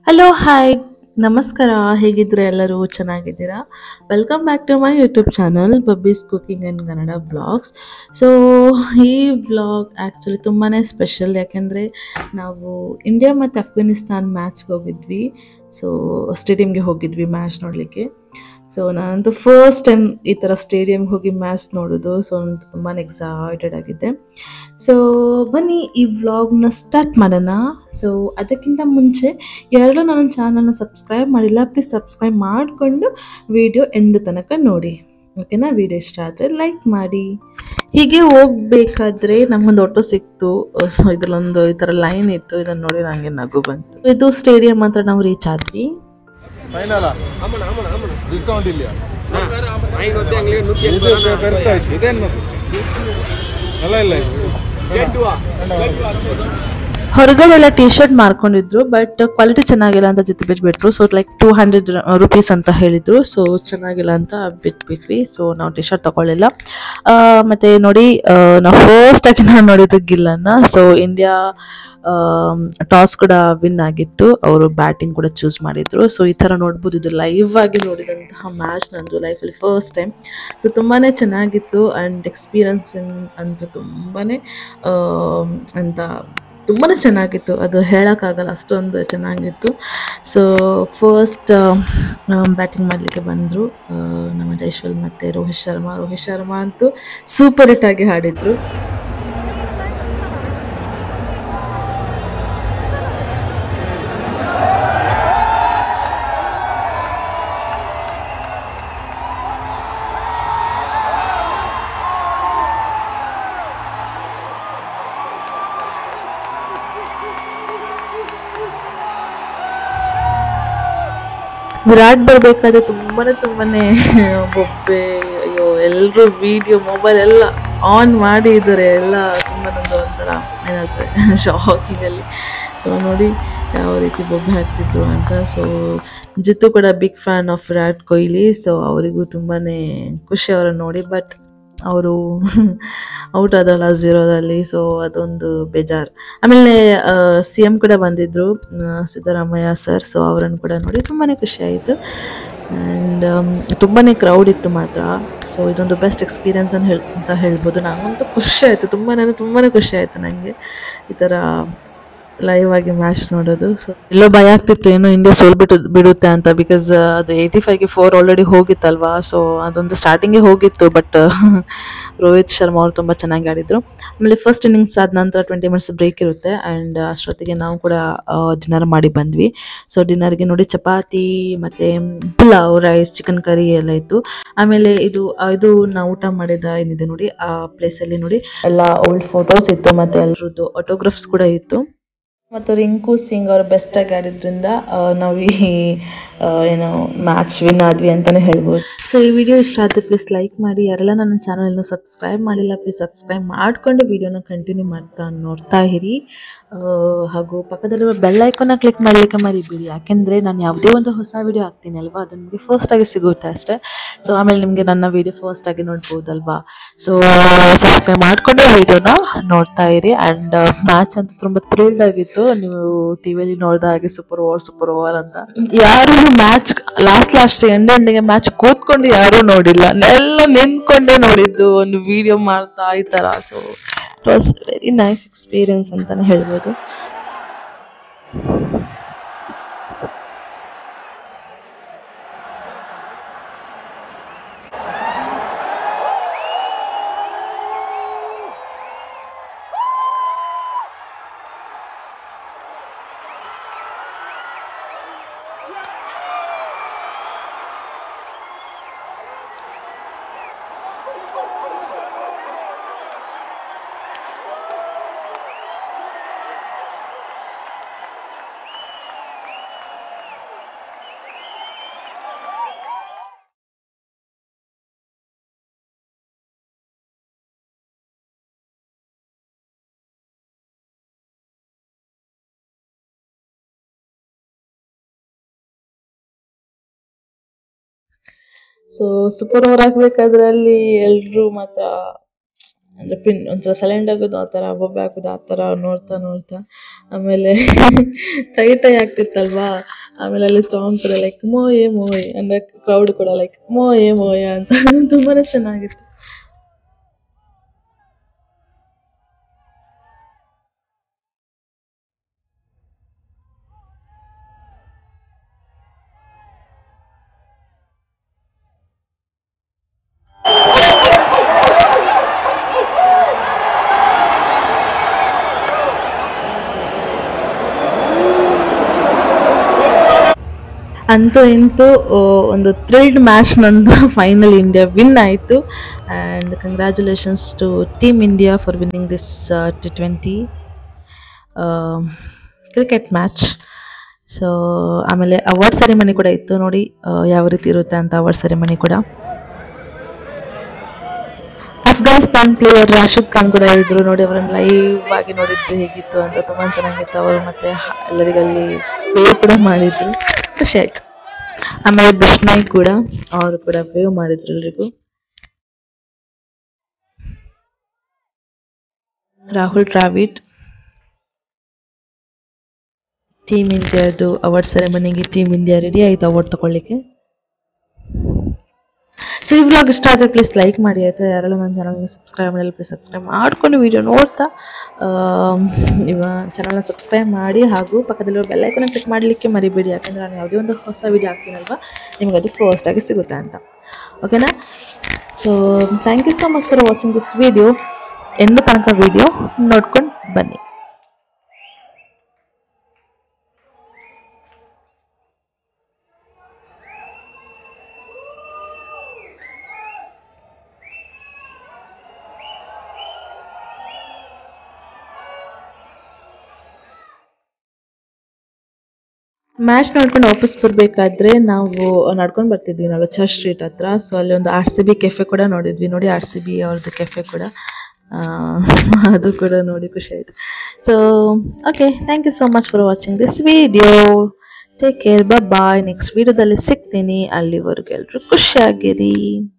hello hi ನಮಸ್ಕಾರ ಹೇಗಿದ್ರೆ ಎಲ್ಲರೂ ಚೆನ್ನಾಗಿದ್ದೀರಾ welcome back to my YouTube channel Babbi's cooking and Kannada vlogs so ಈ ವ್ಲಾಗ್ ಆ್ಯಕ್ಚುಲಿ ತುಂಬಾ ಸ್ಪೆಷಲ್ ಯಾಕೆಂದರೆ ನಾವು ಇಂಡಿಯಾ ಮತ್ತು ಅಫ್ಘಾನಿಸ್ತಾನ್ ಮ್ಯಾಚ್ಗೆ ಹೋಗಿದ್ವಿ ಸೊ ಸ್ಟೇಡಿಯಮ್ಗೆ ಹೋಗಿದ್ವಿ ಮ್ಯಾಚ್ ನೋಡಲಿಕ್ಕೆ ಸೊ ನಾನಂತೂ ಫಸ್ಟ್ ಟೈಮ್ ಈ ಥರ ಸ್ಟೇಡಿಯಮ್ಗೆ ಹೋಗಿ ಮ್ಯಾಚ್ ನೋಡೋದು ಸೊ ನಾನು ತುಂಬಾ ಎಕ್ಸೈಟೆಡ್ ಆಗಿದ್ದೆ ಸೊ ಬನ್ನಿ ಈ ವ್ಲಾಗ್ನ ಸ್ಟಾರ್ಟ್ ಮಾಡೋಣ ಸೊ ಅದಕ್ಕಿಂತ ಮುಂಚೆ ಯಾರೆಲ್ಲ ನನ್ನ ಚಾನಲ್ನ ಸಬ್ಸ್ಕ್ರೈಬ್ ಮಾಡಿಲ್ಲ ಪ್ಲೀಸ್ ಸಬ್ಸ್ಕ್ರೈಬ್ ಮಾಡಿಕೊಂಡು ವಿಡಿಯೋ ಎಂಡ್ ತನಕ ನೋಡಿ ಓಕೆನಾ ವಿಡಿಯೋ ಇಷ್ಟ ಆದರೆ ಲೈಕ್ ಮಾಡಿ ಹೀಗೆ ಹೋಗ್ಬೇಕಾದ್ರೆ ನಮ್ಗೊಂದು ಆಟೋ ಸಿಕ್ತು ಸೊ ಇದ್ರಲ್ಲೊಂದು ಈ ಥರ ಲೈನ್ ಇತ್ತು ಇದನ್ನು ನೋಡಿ ನನಗೆ ನಗು ಬಂತು ಇದು ಸ್ಟೇಡಿಯಂ ಹತ್ರ ನಾವು ರೀಚ್ ಆದ್ವಿ ಫೈನಲಾ ಡಿಸ್ಕೌಂಟ್ ಇಲ್ಲ ಐನೂರು ಅಂಗಡಿ ನೂറ്റി ಇದು ಬೆರ್ಸಾಯ್ತು ಇದೇನು ಮತ್ತೆ ಅಲ್ಲ ಇಲ್ಲ ಇದು ಹೊರಗಡೆ ಎಲ್ಲ ಟಿ ಶರ್ಟ್ ಮಾರ್ಕೊಂಡಿದ್ರು ಬಟ್ ಕ್ವಾಲಿಟಿ ಚೆನ್ನಾಗಿಲ್ಲ ಅಂತ ಜೊತೆ ಬಿಟ್ಬಿಟ್ರು so like two hundred rupees ಅಂತ ಹೇಳಿದ್ರು ಸೊ ಚೆನ್ನಾಗಿಲ್ಲ ಅಂತ ಬಿಟ್ಬಿಟ್ವಿ ಸೊ ನಾವು ಟಿ ಶರ್ಟ್ ತಗೊಳ್ಳಿಲ್ಲ ಆ, ಮತ್ತೆ ನೋಡಿ ಆ, ನಾವು ಫಸ್ಟ್ ಆಗಿ ನಾನು ನೋಡಿದ್ದು ಗಿಲ್ಲನ್ನ ಸೊ ಇಂಡಿಯಾ ಟಾಸ್ ಕೂಡ ವಿನ್ ಆಗಿತ್ತು ಅವರು ಬ್ಯಾಟಿಂಗ್ ಕೂಡ ಚೂಸ್ ಮಾಡಿದ್ರು ಸೊ ಈ ಥರ ನೋಡ್ಬೋದು ಇದು ಲೈವ್ ಆಗಿ ನೋಡಿದಂತಹ ಮ್ಯಾಚ್ ನಂದು ಲೈಫಲ್ಲಿ ಫಸ್ಟ್ ಟೈಮ್ ಸೊ ತುಂಬಾ ಚೆನ್ನಾಗಿತ್ತು ಆ್ಯಂಡ್ ಎಕ್ಸ್ಪೀರಿಯನ್ಸ್ ಅಂತೂ ತುಂಬಾ ಅಂತ ತುಂಬಾ ಚೆನ್ನಾಗಿತ್ತು ಅದು ಹೇಳೋಕ್ಕಾಗಲ್ಲ ಅಷ್ಟೊಂದು ಚೆನ್ನಾಗಿತ್ತು ಸೊ ಫಸ್ಟ್ ಬ್ಯಾಟಿಂಗ್ ಮಾಡಲಿಕ್ಕೆ ಬಂದರು ನಮ್ಮ ಜೈಶ್ವಲ್ ಮತ್ತು ರೋಹಿತ್ ಶರ್ಮಾ ರೋಹಿತ್ ಶರ್ಮಾ ಅಂತೂ ಸೂಪರ್ ಹಿಟ್ ಆಗಿ ಹಾಡಿದ್ರು ವಿರಾಟ್ ಬರಬೇಕಾದ್ರೆ ತುಂಬಾನೇ ತುಂಬಾನೇ ಬೊಬ್ಬೆ ಅಯ್ಯೋ ಎಲ್ಲರೂ ವಿಡಿಯೋ ಮೊಬೈಲ್ ಎಲ್ಲ ಆನ್ ಮಾಡಿ ಇದ್ದಾರೆ ಎಲ್ಲ ತುಂಬಾ ನಂದು ಒಂಥರ ಏನಾದ್ರೆ ಶಾಕಿಂಗಲ್ಲಿ ಸೊ ನೋಡಿ ಯಾವ ರೀತಿ ಬೊಬ್ಬೆ ಹಾಕ್ತಿದ್ರು ಅಂತ ಸೊ ಜಿತ್ತು ಕೂಡ big fan of Virat Kohli so ಅವರಿಗೂ ತುಂಬಾ ಖುಷಿ ಅವರನ್ನು ನೋಡಿ ಬಟ್ ಅವರು ಔಟ್ ಆದ್ರಲ್ಲ ಝೀರೋದಲ್ಲಿ ಸೊ ಅದೊಂದು ಬೇಜಾರು ಆಮೇಲೆ ಸಿ ಎಮ್ ಕೂಡ ಬಂದಿದ್ದರು ಸಿದ್ದರಾಮಯ್ಯ ಸರ್ ಸೊ ಅವರನ್ನು ಕೂಡ ನೋಡಿ ತುಂಬಾ ಖುಷಿ ಆಯಿತು ಆ್ಯಂಡ್ ತುಂಬಾ ಕ್ರೌಡ್ ಇತ್ತು ಮಾತ್ರ ಸೊ ಇದೊಂದು ಬೆಸ್ಟ್ ಎಕ್ಸ್ಪೀರಿಯನ್ಸ್ ಅಂತ ಹೇಳಿ ಅಂತ ಹೇಳ್ಬೋದು ನನಗಂತೂ ಖುಷಿ ಆಯಿತು ತುಂಬಾ ಅಂದರೆ ತುಂಬಾ ಖುಷಿ ಆಯಿತು ನನಗೆ ಈ ಥರ ಲೈವ್ ಆಗಿ ಮ್ಯಾಚ್ ನೋಡೋದು ಸೊ ಎಲ್ಲೋ ಭಯ ಆಗ್ತಿತ್ತು ಏನೋ ಇಂಡಿಯಾ ಸೋಲ್ಬಿಟ್ಟು ಬಿಡುತ್ತೆ ಅಂತ ಬಿಕಾಸ್ ಅದು ಏಯ್ಟಿ ಫೈವ್ಗೆ ಫೋರ್ ಆಲ್ರೆಡಿ ಹೋಗಿತ್ತಲ್ವಾ ಸೊ ಅದೊಂದು ಸ್ಟಾರ್ಟಿಂಗೇ ಹೋಗಿತ್ತು ಬಟ್ ರೋಹಿತ್ ಶರ್ಮಾ ಅವರು ತುಂಬ ಚೆನ್ನಾಗಿ ಆಡಿದರು ಆಮೇಲೆ ಫಸ್ಟ್ ಇನ್ನಿಂಗ್ಸ್ ಆದ ನಂತರ ಟ್ವೆಂಟಿ ಮಿನಿಟ್ಸ್ ಬ್ರೇಕ್ ಇರುತ್ತೆ ಆ್ಯಂಡ್ ಅಷ್ಟೊತ್ತಿಗೆ ನಾವು ಕೂಡ ಡಿನ್ನರ್ ಮಾಡಿ ಬಂದ್ವಿ ಸೊ ಡಿನ್ನರ್ಗೆ ನೋಡಿ ಚಪಾತಿ ಮತ್ತು ಪುಲಾವ್ ರೈಸ್ ಚಿಕನ್ ಕರಿ ಎಲ್ಲ ಇತ್ತು ಆಮೇಲೆ ಇದು ಆ, ಇದು ನಾವು ಊಟ ಮಾಡಿದ ಏನಿದೆ ನೋಡಿ ಆ ಪ್ಲೇಸಲ್ಲಿ ನೋಡಿ ಎಲ್ಲ ಓಲ್ಡ್ ಫೋಟೋಸ್ ಇತ್ತು ಮತ್ತು ಎಲ್ಲರದ್ದು ಆಟೋಗ್ರಾಫ್ಸ್ ಕೂಡ ಇತ್ತು ಮತ್ತು ರಿಂಕು ಸಿಂಗ್ ಅವರು ಬೆಸ್ಟ್ ಆಗಿ ಆಡಿದ್ರಿಂದ ಆ, ನಾವು ಈ ಆ, ಏನೋ ಮ್ಯಾಚ್ ವಿನ್ ಆದ್ವಿ ಅಂತಾನೆ ಹೇಳ್ಬೋದು ಸೊ ಈ ವಿಡಿಯೋ ಇಷ್ಟ ಆದ್ರೆ ಪ್ಲೀಸ್ ಲೈಕ್ ಮಾಡಿ ಯಾರೆಲ್ಲ ನನ್ನ ಚಾನಲ್ ಇನ್ನೂ ಸಬ್ಸ್ಕ್ರೈಬ್ ಮಾಡಿಲ್ಲ ಪ್ಲೀಸ್ ಸಬ್ಸ್ಕ್ರೈಬ್ ಮಾಡಿಕೊಂಡು ವಿಡಿಯೋನ ಕಂಟಿನ್ಯೂ ಮಾಡ್ತಾ ನೋಡ್ತಾ ಇರಿ ಆ, ಹಾಗೂ ಪಕ್ಕದಲ್ಲಿರುವ ಬೆಲ್ ಐಕಾನ್ನ ಕ್ಲಿಕ್ ಮಾಡಲಿಕ್ಕೆ ಮರಿಬೇಡಿ ಯಾಕೆಂದರೆ ನಾನು ಯಾವುದೇ ಒಂದು ಹೊಸ ವಿಡಿಯೋ ಹಾಕ್ತೀನಿ ಅಲ್ವಾ ಅದು ನಿಮಗೆ ಫಸ್ಟ್ ಆಗಿ ಸಿಗುತ್ತೆ ಅಷ್ಟೇ ಸೊ ಆಮೇಲೆ ನಿಮಗೆ ನನ್ನ ವಿಡಿಯೋ ಫಸ್ಟ್ ಆಗಿ ನೋಡ್ಬೋದಲ್ವಾ ಸೊ ಸಬ್ಸ್ಕ್ರೈಬ್ ಮಾಡಿಕೊಂಡು ವಿಡಿಯೋನ ನೋಡ್ತಾ ಇರಿ ಆ್ಯಂಡ್ ಮ್ಯಾಚ್ ಅಂತೂ ತುಂಬ ಥ್ರಿಲ್ಡ್ ಆಗಿತ್ತು ನೀವು ಟಿವಿಯಲ್ಲಿ ನೋಡಿದ ಹಾಗೆ ಸೂಪರ್ ಓವರ್ ಸೂಪರ್ ಓವರ್ ಅಂತ ಯಾರು ಮ್ಯಾಚ್ ಲಾಸ್ಟ್ ಲಾಸ್ಟ್ ಎಂಡ್ ಎಂಡಿಗೆ ಮ್ಯಾಚ್ ಕೂತ್ಕೊಂಡು ಯಾರೂ ನೋಡಿಲ್ಲ ಎಲ್ಲ ನಿಂತ್ಕೊಂಡೇ ನೋಡಿದ್ದು ಒಂದು ವಿಡಿಯೋ ಮಾಡ್ತಾ ಈ ಥರ so it was very nice experience ಅಂತಾನೆ ಹೇಳ್ಬೋದು ಸೊ ಸೂಪರ್ ಓವರ್ ಹಾಕ್ಬೇಕಾದ್ರೆ ಅಲ್ಲಿ ಎಲ್ರು ಮಾತ್ರ ಅಂದರೆ ಪಿನ್ ಒಂಥರ ಸೈಲೆಂಟ್ ಆಗೋದು ಆ ಥರ ಬೊಬ್ಬೆ ಹಾಕೋದು ಆ ಥರ ನೋಡ್ತಾ ನೋಡ್ತಾ ಆಮೇಲೆ ಟೈ ಟೈ ಆಗ್ತಿತ್ತಲ್ವಾ ಆಮೇಲೆ ಅಲ್ಲಿ ಸಾಂಗ್ ಕೂಡ ಲೈಕ್ ಮೋಯೆ ಮೋಯೆ ಅಂದರೆ ಕ್ರೌಡ್ ಕೂಡ ಲೈಕ್ ಮೋಯೆ ಮೋಯ ಅಂತ ತುಂಬಾ ಚೆನ್ನಾಗಿತ್ತು ಅಂತೂ ಇಂತೂ ಆ, ಒಂದು ಥ್ರಿಲ್ಡ್ ಮ್ಯಾಚ್ ನಂತರ ಫೈನಲ್ ಇಂಡಿಯಾ ವಿನ್ ಆಯಿತು and congratulations to team India for winning this T twenty cricket match so ಆಮೇಲೆ ಅವಾರ್ಡ್ ಸೆರೆಮನಿ ಕೂಡ ಇತ್ತು ನೋಡಿ ಆ, ಯಾವ ರೀತಿ ಇರುತ್ತೆ ಅಂತ ಅವಾರ್ಡ್ ಸೆರೆಮನಿ ಕೂಡ ಅಫ್ಘಾನಿಸ್ತಾನ್ ಪ್ಲೇಯರ್ ರಾಶಿದ್ ಖಾನ್ ಕೂಡ ಇದ್ರು ನೋಡಿ ಅವರನ್ನು ಲೈವ್ ಆಗಿ ನೋಡಿದ್ದು ಹೇಗಿತ್ತು ಅಂತ ತುಂಬಾ ಚೆನ್ನಾಗಿತ್ತು ಅವರು ಮತ್ತೆ ಹ- ಎಲ್ಲರಿಗಲ್ಲಿ ಪೇ ಕೂಡ ಮಾಡಿದ್ರು ಖುಷಿ ಆಯ್ತು ಆಮೇಲೆ ಬಿಸ್ನಾಯ್ ಕೂಡ ಅವರು ಕೂಡ ಪೇ ಮಾಡಿದ್ರು ಎಲ್ರಿಗೂ ರಾಹುಲ್ ಡ್ರಾವಿಡ್ ಟೀಮ್ ಇಂಡಿಯಾದು ಅವಾರ್ಡ್ ಸೆರೆಮನಿಗೆ ಟೀಮ್ ಇಂಡಿಯಾ ರೆಡಿ ಆಯ್ತು ಅವಾರ್ಡ್ ತಗೊಳ್ಳಿಕ್ಕೆ ಸೊ ಈ ಬ್ಲಾಗ್ ಇಷ್ಟ ಆದರೆ ಪ್ಲೀಸ್ ಲೈಕ್ ಮಾಡಿ ಆಯಿತಾ ಯಾರೆಲ್ಲ ನನ್ನ ಚಾನಲ್ನ ಸಬ್ಸ್ಕ್ರೈಬ್ ಮಾಡಿಲ್ಲ ಪ್ಲೀಸ್ ಸಬ್ಸ್ಕ್ರೈಬ್ ಮಾಡ್ಕೊಂಡು ವಿಡಿಯೋ ನೋಡ್ತಾ ಇವ ಚಾನಲ್ನ ಸಬ್ಸ್ಕ್ರೈಬ್ ಮಾಡಿ ಹಾಗೂ ಪಕ್ಕದಲ್ಲಿರೋ ಬೆಲ್ಲೈಕನ್ನ ಕ್ಲಿಕ್ ಮಾಡಲಿಕ್ಕೆ ಮರಿಬೇಡಿ ಯಾಕಂದರೆ ನಾನು ಯಾವುದೇ ಒಂದು ಹೊಸ ವಿಡಿಯೋ ಹಾಕ್ತೀನಲ್ವಾ ನಿಮಗೆ ಅದು ಫಸ್ಟಾಗಿ ಸಿಗುತ್ತೆ ಅಂತ ಓಕೆನಾ so thank you so much for watching this video ಎಂದು ತನಕ ವಿಡಿಯೋ ನೋಡ್ಕೊಂಡು ಬನ್ನಿ ಮ್ಯಾಚ್ ನೋಡ್ಕೊಂಡು ವಾಪಸ್ ಬರಬೇಕಾದ್ರೆ ನಾವು ನಡ್ಕೊಂಡು ಬರ್ತಿದ್ವಿ ನಾವು ಚರ್ಚ್ ಸ್ಟ್ರೀಟ್ ಹತ್ರ ಸೊ ಅಲ್ಲಿ ಒಂದು ಆರ್ ಸಿ ಬಿ ಕೆಫೆ ಕೂಡ ನೋಡಿದ್ವಿ ನೋಡಿ ಆರ್ ಸಿ ಬಿ ಅವ್ರದ್ದು ಕೆಫೆ ಕೂಡ ಆ, ಅದು ಕೂಡ ನೋಡಿ ಖುಷಿ ಆಯಿತು so okay thank you so much for watching this video take care bye next ವಿಡಿಯೋದಲ್ಲಿ ಸಿಗ್ತೀನಿ ಅಲ್ಲಿವರೆಗೂ ಎಲ್ಲರೂ ಖುಷಿಯಾಗಿರಿ